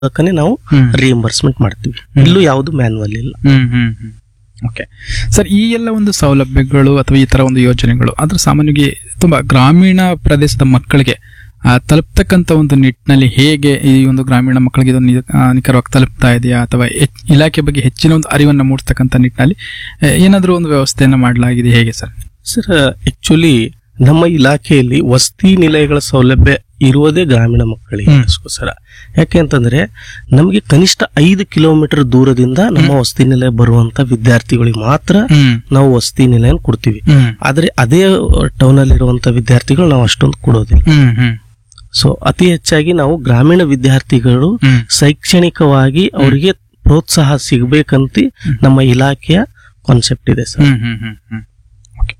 ಮೂಲಕನೇ ನಾವು ಹ್ಮ್. ರಿಎಂಬರ್ಸ್ಮೆಂಟ್ ಮಾಡ್ತೀವಿ ಇಲ್ಲೂ ಯಾವುದು ಮ್ಯಾನ್ಯಲ್ ಇಲ್ಲ ಹ್ಮ್ ಹ್ಮ್ ಹ್ಮ್ ಓಕೆ ಸರ್ ಈ ಎಲ್ಲ ಒಂದು ಸೌಲಭ್ಯಗಳು ಅಥವಾ ಈ ತರ ಒಂದು ಯೋಜನೆಗಳು ಅದ್ರ ಸಾಮಾನ್ಯವಾಗಿ ತುಂಬಾ ಗ್ರಾಮೀಣ ಪ್ರದೇಶದ ಮಕ್ಕಳಿಗೆ ಆ, ತಲುಪ್ತಕ್ಕಂಥ ಒಂದು ನಿಟ್ಟಿನಲ್ಲಿ ಹೇಗೆ ಈ ಒಂದು ಗ್ರಾಮೀಣ ಮಕ್ಕಳಿಗೆ ಇದು ನಿ- ಆ, ನಿಖರವಾಗಿ ತಲುಪ್ತಾ ಇದೆಯಾ ಅಥವಾ ಹೆಚ್- ಇಲಾಖೆ ಬಗ್ಗೆ ಹೆಚ್ಚಿನ ಒಂದು ಅರಿವನ್ನು ಮೂಡಿಸ್ತಕ್ಕಂಥ ನಿಟ್ಟಿನಲ್ಲಿ ಆ, ಏನಾದ್ರೂ ಒಂದು ವ್ಯವಸ್ಥೆಯನ್ನು ಮಾಡಲಾಗಿದೆ ಹೇಗೆ ಸರ್ ಸರ್ ಆಕ್ಚುಲಿ ನಮ್ಮ ಇಲಾಖೆಯಲ್ಲಿ ವಸತಿ ನಿಲಯಗಳ ಸೌಲಭ್ಯ ಇರುವುದೇ ಗ್ರಾಮೀಣ ಮಕ್ಕಳಿಗೆ ಹ್ಮ್. ಅದಕ್ಕೋಸ್ಕರ ಯಾಕೆ ಅಂತಂದ್ರೆ ನಮಗೆ ಕನಿಷ್ಠ ಐದು ಕಿಲೋಮೀಟರ್ ದೂರದಿಂದ ನಮ್ಮ ವಸತಿ ನಿಲಯ ಬರುವಂತ ವಿದ್ಯಾರ್ಥಿಗಳಿಗೆ ಮಾತ್ರ ಹ್ಮ್ ನಾವು ವಸತಿ ನಿಲಯ ಕೊಡ್ತೀವಿ ಹ್ಮ್ ಆದ್ರೆ ಅದೇ ಟೌನ್ ಅಲ್ಲಿ ಇರುವಂತ ವಿದ್ಯಾರ್ಥಿಗಳು ನಾವು ಅಷ್ಟೊಂದು ಕೊಡೋದಿಲ್ಲ ಹ್ಮ್ ಹ್ಮ್ ಸೊ ಅತಿ ಹೆಚ್ಚಾಗಿ ನಾವು ಗ್ರಾಮೀಣ ವಿದ್ಯಾರ್ಥಿಗಳು ಹ್ಮ್ ಶೈಕ್ಷಣಿಕವಾಗಿ ಅವರಿಗೆ ಪ್ರೋತ್ಸಾಹ ಸಿಗಬೇಕಂತ ನಮ್ಮ ಇಲಾಖೆಯ ಕಾನ್ಸೆಪ್ಟ್ ಇದೆ ಸರ್ ಹ್ಮ್ ಹ್ಮ್ ಹ್ಮ್ ಹ್ಮ್ ಓಕೆ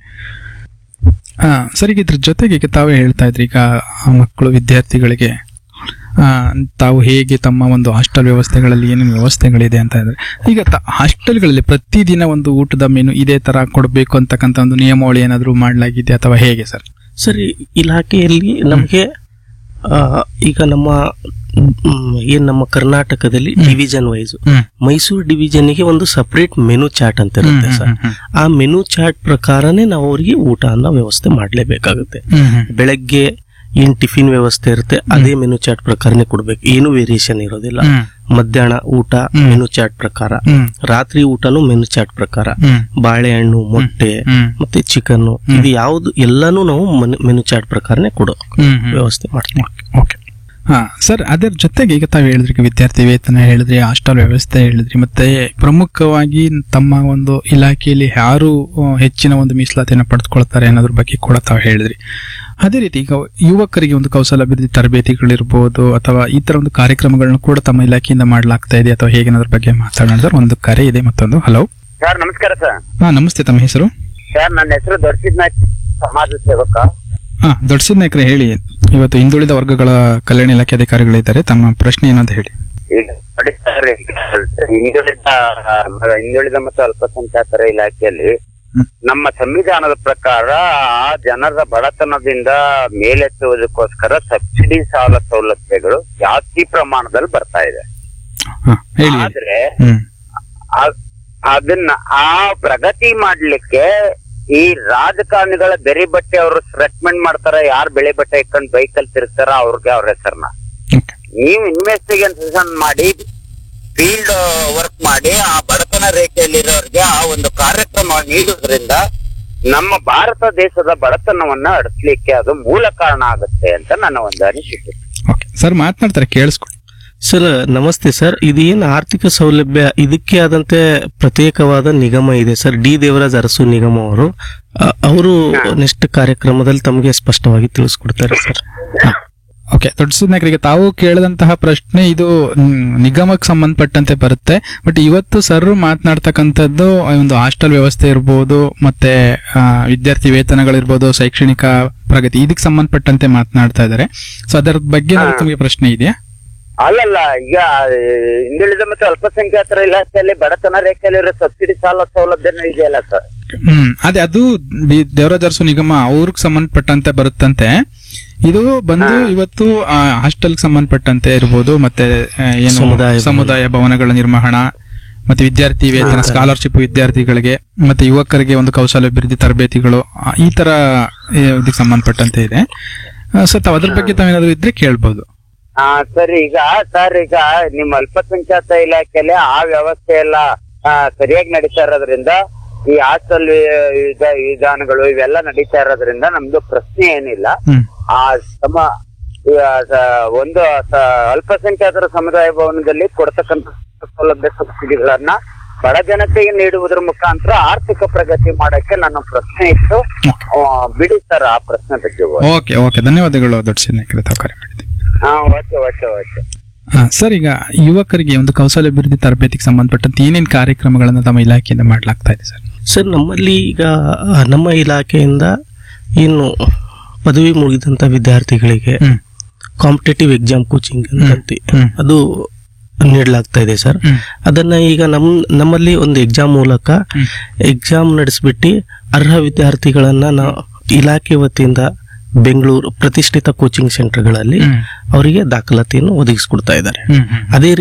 ಆ, ಸರಿ ಇದ್ರ ಜೊತೆಗೆ ಈಗ ತಾವೇ ಹೇಳ್ತಾ ಇದ್ರಿ ಈಗ ಆ ಮಕ್ಕಳು ವಿದ್ಯಾರ್ಥಿಗಳಿಗೆ ಆ, ತಾವು ಹೇಗೆ ತಮ್ಮ ಒಂದು ಹಾಸ್ಟೆಲ್ ವ್ಯವಸ್ಥೆಗಳಲ್ಲಿ ಏನೇನು ವ್ಯವಸ್ಥೆಗಳಿದೆ ಅಂತ ಇದ್ರೆ ಈಗ ತ- ಹಾಸ್ಟೆಲ್ಗಳಲ್ಲಿ ಪ್ರತಿದಿನ ಒಂದು ಊಟದ ಮೆನು ಇದೇ ತರ ಕೊಡಬೇಕು ಅಂತಕ್ಕಂಥ ಒಂದು ನಿಯಮಾವಳಿ ಏನಾದರೂ ಮಾಡಲಾಗಿದೆ ಅಥವಾ ಹೇಗೆ ಸರ್ ಸರಿ ಇಲಾಖೆಯಲ್ಲಿ ನಮಗೆ ಆ, ಈಗ ನಮ್ಮ ಮ್, ಏನ್ ನಮ್ಮ ಕರ್ನಾಟಕದಲ್ಲಿ ಡಿವಿಷನ್ ವೈಸ್ ಹ್ಮ್ ಮೈಸೂರು ಡಿವಿಷನ್ಗೆ ಒಂದು ಸಪರೇಟ್ ಮೆನು ಚಾರ್ಟ್ ಅಂತ ಇರುತ್ತೆ ಹ್ಮ್, ಸರ್ ಹ್ಮ್, ಹ್ಮ್. ಆ ಮೆನು ಚಾರ್ಟ್ ಪ್ರಕಾರನೇ ನಾವು ಅವರಿಗೆ ಊಟ ಅನ್ನೋ ವ್ಯವಸ್ಥೆ ಮಾಡಲೇಬೇಕಾಗುತ್ತೆ ಹ್ಮ್ ಹ್ಮ್ ಬೆಳಗ್ಗೆ ಏನ್ ಟಿಫಿನ್ ವ್ಯವಸ್ಥೆ ಇರುತ್ತೆ ಅದೇ ಮೆನು ಚಾರ್ಟ್ ಪ್ರಕಾರನೇ ಕೊಡ್ಬೇಕು ಏನು ವೇರಿಯೇಷನ್ ಇರೋದಿಲ್ಲ ಹ್ಮ್ ಮಧ್ಯಾಹ್ನ ಊಟ ಮೆನು ಚಾರ್ಟ್ ಪ್ರಕಾರ ಹ್ಮ್ ರಾತ್ರಿ ಊಟನು ಮೆನು ಚಾರ್ಟ್ ಪ್ರಕಾರ ಹ್ಮ್ ಬಾಳೆಹಣ್ಣು ಮೊಟ್ಟೆ ಹ್ಮ್ ಮತ್ತೆ ಚಿಕನ್ ಇದು ಯಾವ್ದು ಎಲ್ಲಾನು ನಾವು ಮೆನು ಚಾರ್ಟ್ ಪ್ರಕಾರನೇ ಕೊಡೋ ಹ್ಮ್ ಹ್ಮ್ ವ್ಯವಸ್ಥೆ ಮಾಡ್ತೀವಿ ಓಕೆ ಹಾ ಸರ್ ಅದರ ಜೊತೆಗೆ ಈಗ ತಾವು ಹೇಳಿದ್ರಿ ಈಗ ವಿದ್ಯಾರ್ಥಿ ವೇತನ ಹೇಳಿದ್ರಿ ಹಾಸ್ಟೆಲ್ ವ್ಯವಸ್ಥೆ ಹೇಳಿದ್ರಿ ಮತ್ತೆ ಪ್ರಮುಖವಾಗಿ ತಮ್ಮ ಒಂದು ಇಲಾಖೆಯಲ್ಲಿ ಯಾರು ಆ, ಹೆಚ್ಚಿನ ಒಂದು ಮೀಸಲಾತಿಯನ್ನು ಪಡೆದುಕೊಳ್ತಾರೆ ಅನ್ನೋದ್ರ ಬಗ್ಗೆ ಕೂಡ ತಾವು ಹೇಳಿದ್ರಿ ಅದೇ ರೀತಿ ಈಗ ಯುವಕರಿಗೆ ಒಂದು ಕೌಶಲಾಭಿವೃದ್ಧಿ ತರಬೇತಿಗಳಿರ್ಬೋದು ಅಥವಾ ಈ ತರ ಒಂದು ಕಾರ್ಯಕ್ರಮಗಳನ್ನ ಕೂಡ ತಮ್ಮ ಇಲಾಖೆಯಿಂದ ಮಾಡಲಾಗ್ತಾ ಇದೆ ಅಥವಾ ಹೇಗೆ ಅನ್ನೋದ್ರ ಬಗ್ಗೆ ಮಾತಾಡೋಣ ಸರ್ ಒಂದು ಕರೆ ಇದೆ ಮತ್ತೊಂದು ಹಲೋ ಸರ್ ನಮಸ್ಕಾರ ಸರ್ ಹಾ ನಮಸ್ತೆ ತಮ್ಮ ಹೆಸರು ಸರ್ ನನ್ನ ಹೆಸರು ದೊಡ್ಡಸಿದ್ನಾಥ್ ಸಮಾಜ ಸೇವಕ ಹಾ ದೊಡ್ಡ ನಾಯಕರೇ ಹೇಳಿ ಇವತ್ತು ಹಿಂದುಳಿದ ವರ್ಗಗಳ ಕಲ್ಯಾಣ ಇಲಾಖೆ ಅಧಿಕಾರಿಗಳಿದ್ದಾರೆ ತಮ್ಮ ಪ್ರಶ್ನೆ ಏನು ಅಂತ ಹೇಳಿ ಈಗ ನೋಡಿ ಸರ್ ಈಗ ಹಿಂದುಳಿದ ಹಿಂದುಳಿದ ಮತ್ತು ಅಲ್ಪಸಂಖ್ಯಾತರ ಇಲಾಖೆಯಲ್ಲಿ ಹ್ಮ್. ನಮ್ಮ ಸಂವಿಧಾನದ ಪ್ರಕಾರ ಆ ಜನರ ಬಡತನದಿಂದ ಮೇಲೆತ್ತುವುದಕ್ಕೋಸ್ಕರ ಸಬ್ಸಿಡಿ ಸಾಲ ಸೌಲಭ್ಯಗಳು ಜಾಸ್ತಿ ಪ್ರಮಾಣದಲ್ಲಿ ಬರ್ತಾ ಇದೆ ಹಾ ಹೇಳಿ ಆದ್ರೆ ಹ್ಮ್ ಆ- ಅದನ್ನ ಆ ಪ್ರಗತಿ ಮಾಡ್ಲಿಕ್ಕೆ ಈ ರಾಜಕಾರಣಿಗಳ ಬೆರಿ ಬಟ್ಟೆ ಅವರು ರೆಕಮೆಂಡ್ ಮಾಡ್ತಾರ ಯಾರು ಬೆಳೆ ಬಟ್ಟೆ ಇಟ್ಕೊಂಡು ಬೈಕಲ್ಲಿ ತಿರುಗ್ತಾರ ಅವ್ರಿಗೆ ಅವ್ರ ಹೆಸರನ್ನ ಓಕೆ ನೀವು ಇನ್ವೆಸ್ಟಿಗೇಷನ್ ಮಾಡಿ ಫೀಲ್ಡ್ ವರ್ಕ್ ಮಾಡಿ ಆ ಬಡತನ ರೇಖೆಯಲ್ಲಿರೋರಿಗೆ ಆ ಒಂದು ಕಾರ್ಯಕ್ರಮ ನೀಡುವುದರಿಂದ ನಮ್ಮ ಭಾರತ ದೇಶದ ಬಡತನವನ್ನ ಅಡಿಸ್ಲಿಕ್ಕೆ ಅದು ಮೂಲ ಕಾರಣ ಆಗುತ್ತೆ ಅಂತ ನನ್ನ ಒಂದು ಅನಿಸಿಕೆ ಓಕೆ ಸರ್ ಮಾತನಾಡ್ತಾರೆ ಕೇಳಿಸ್ಕೊಳ್ಳಿ ಸರ್ ನಮಸ್ತೆ ಸರ್ ಇದೇನು ಆರ್ಥಿಕ ಸೌಲಭ್ಯ ಇದಕ್ಕೆ ಆದಂತೆ ಪ್ರತ್ಯೇಕವಾದ ನಿಗಮ ಇದೆ ಸರ್ ಡಿ ದೇವರಾಜ್ ಅರಸು ನಿಗಮ ಅವರು ಅ- ಅವರು ನೆಕ್ಸ್ಟ್ ಕಾರ್ಯಕ್ರಮದಲ್ಲಿ ತಮಗೆ ಸ್ಪಷ್ಟವಾಗಿ ತಿಳಿಸ್ಕೊಡ್ತಾರೆ ಸರ್ ಓಕೆ ದೊಡ್ಡ ನಾಯಕರಿಗೆ ತಾವು ಕೇಳಿದಂತಹ ಪ್ರಶ್ನೆ ಇದು ಮ್, ನಿಗಮಕ್ಕೆ ಸಂಬಂಧಪಟ್ಟಂತೆ ಬರುತ್ತೆ ಬಟ್ ಇವತ್ತು ಸರ್ ಮಾತನಾಡ್ತಕ್ಕಂಥದ್ದು ಒಂದು ಹಾಸ್ಟೆಲ್ ವ್ಯವಸ್ಥೆ ಇರ್ಬೋದು ಮತ್ತೆ ಆ, ವಿದ್ಯಾರ್ಥಿ ವೇತನಗಳಿರ್ಬೋದು ಶೈಕ್ಷಣಿಕ ಪ್ರಗತಿ ಇದಕ್ಕೆ ಸಂಬಂಧಪಟ್ಟಂತೆ ಮಾತನಾಡ್ತಾ ಇದ್ದಾರೆ ಸೊ ಅದರ ಬಗ್ಗೆ ಏನಾದ್ರು ತಮಗೆ ಪ್ರಶ್ನೆ ಇದೆಯಾ ಅಲ್ಲಲ್ಲ ಈಗ ಆ, ಹಿಂದುಳಿದ ಮತ್ತು ಅಲ್ಪಸಂಖ್ಯಾತರ ಇಲಾಖೆಯಲ್ಲಿ ಬಡತನ ರೇಖೆಯಲ್ಲಿರೋ ಸಬ್ಸಿಡಿ ಸಾಲ ಸೌಲಭ್ಯನೂ ಇದೆಯಲ್ಲ ಸರ್ ಹ್ಮ್ ಅದೇ ಅದು ಬಿ- ದೇವರಾಜ ಅರಸು ನಿಗಮ ಅವ್ರಿಗೆ ಸಂಬಂಧಪಟ್ಟಂತೆ ಬರುತ್ತಂತೆ ಇದು ಬಂದು ಇವತ್ತು ಹಾಸ್ಟೆಲ್ ಸಂಬಂಧಪಟ್ಟಂತೆ ಇರ್ಬೋದು ಮತ್ತೆ ಆ, ಏನು ಸಮುದಾಯ ಭವನ. ಸಮುದಾಯ ಭವನಗಳ ನಿರ್ವಹಣಾ ಮತ್ತೆ ವಿದ್ಯಾರ್ಥಿ ವೇತನ ಸ್ಕಾಲರ್ಶಿಪ್ ವಿದ್ಯಾರ್ಥಿಗಳಿಗೆ ಮತ್ತೆ ಯುವಕರಿಗೆ ಒಂದು ಕೌಶಲ್ಯಾಭಿವೃದ್ಧಿ ತರಬೇತಿಗಳು ಆ, ಈ ತರ ಆ, ಇದಕ್ಕೆ ಸಂಬಂಧಪಟ್ಟಂತೆ ಇದೆ ಸೊ ತಾವ್ ಅದ್ರ ಬಗ್ಗೆ ತಾವೇನಾದ್ರು ಇದ್ರೆ ಕೇಳ್ಬೋದು ಹಾ ಸರಿ ಈಗ ಸರ್ ಈಗ ನಿಮ್ಮ ಅಲ್ಪಸಂಖ್ಯಾತ ಇಲಾಖೆಯಲ್ಲಿ ಆ ವ್ಯವಸ್ಥೆ ಎಲ್ಲ ಆ, ಸರಿಯಾಗಿ ನಡೀತಾ ಇರೋದ್ರಿಂದ ಈ ಹಾಸ್ಟೆಲ್ ವಿಧಾನಗಳು ಇವೆಲ್ಲ ನಡೀತಾ ಇರೋದ್ರಿಂದ ನಮ್ದು ಪ್ರಶ್ನೆ ಏನಿಲ್ಲ ಹ್ಮ್ ಆ ಸಮ ಈ, ಆ, ಸ- ಒಂದು ಸ- ಅಲ್ಪಸಂಖ್ಯಾತರ ಸಮುದಾಯ ಭವನದಲ್ಲಿ ಕೊಡ್ತಕ್ಕಂಥ ಸೌಲಭ್ಯ ಸಬ್ಸಿಡಿಗಳನ್ನ ಬಡ ಜನತೆಗೆ ನೀಡುವುದರ ಮುಖಾಂತರ ಆರ್ಥಿಕ ಪ್ರಗತಿ ಮಾಡಕ್ಕೆ ನನ್ನ ಪ್ರಶ್ನೆ ಇತ್ತು ಆ, ಬಿಡಿ ಸರ್ ಆ ಪ್ರಶ್ನೆ ಬಗ್ಗೆ ಓಕೆ ಓಕೆ ಧನ್ಯವಾದಗಳು ದೊಡ್ಡ ಸಿನ್ನೇಕರೆ ತಾವು ಕರೆ ಮಾಡಿದ್ದೀವಿ ಹಾ ಓಕೆ ಓಕೆ ಓಕೆ ಆ, ಸರ್ ಈಗ ಯುವಕರಿಗೆ ಒಂದು ಕೌಶಲ್ಯಾಭಿವೃದ್ಧಿ ತರಬೇತಿಗೆ ಸಂಬಂಧಪಟ್ಟಂತೆ ಏನೇನು ಕಾರ್ಯಕ್ರಮಗಳನ್ನು ತಮ್ಮ ಇಲಾಖೆಯಿಂದ ಮಾಡಲಾಗ್ತಾ ಇದೆ ಸರ್ ಸರ್ ನಮ್ಮಲ್ಲಿ ಈಗ ಆ, ನಮ್ಮ ಇಲಾಖೆಯಿಂದ ಏನು ಪದವಿ ಮುಗಿದಂತ ವಿದ್ಯಾರ್ಥಿಗಳಿಗೆ ಹ್ಮ್ ಕಾಂಪಿಟೇಟಿವ್ ಎಕ್ಸಾಮ್ ಕೋಚಿಂಗ್ ಅಂತ ಹ್ಮ್. ಅದು ನೀಡಲಾಗ್ತಾ ಇದೆ ಸರ್ ಹ್ಮ್. ಅದನ್ನ ಈಗ ನಮ್ ನಮ್ಮಲ್ಲಿ ಒಂದು ಎಕ್ಸಾಮ್ ಮೂಲಕ ಹ್ಮ್. ಎಕ್ಸಾಮ್ ನಡೆಸ್ಬಿಟ್ಟು ಅರ್ಹ ವಿದ್ಯಾರ್ಥಿಗಳನ್ನ ನಾವು ಇಲಾಖೆ ವತಿಯಿಂದ ಬೆಂಗಳೂರು ಪ್ರತಿಷ್ಠಿತ ಕೋಚಿಂಗ್ ಸೆಂಟರ್ಗಳಲ್ಲಿ ಹ್ಮ್. ಅವರಿಗೆ ದಾಖಲಾತಿಯನ್ನು ಒದಗಿಸಿಕೊಡ್ತಾ ಇದ್ದಾರೆ ಹ್ಮ್ ಹ್ಮ್ ಅದೇ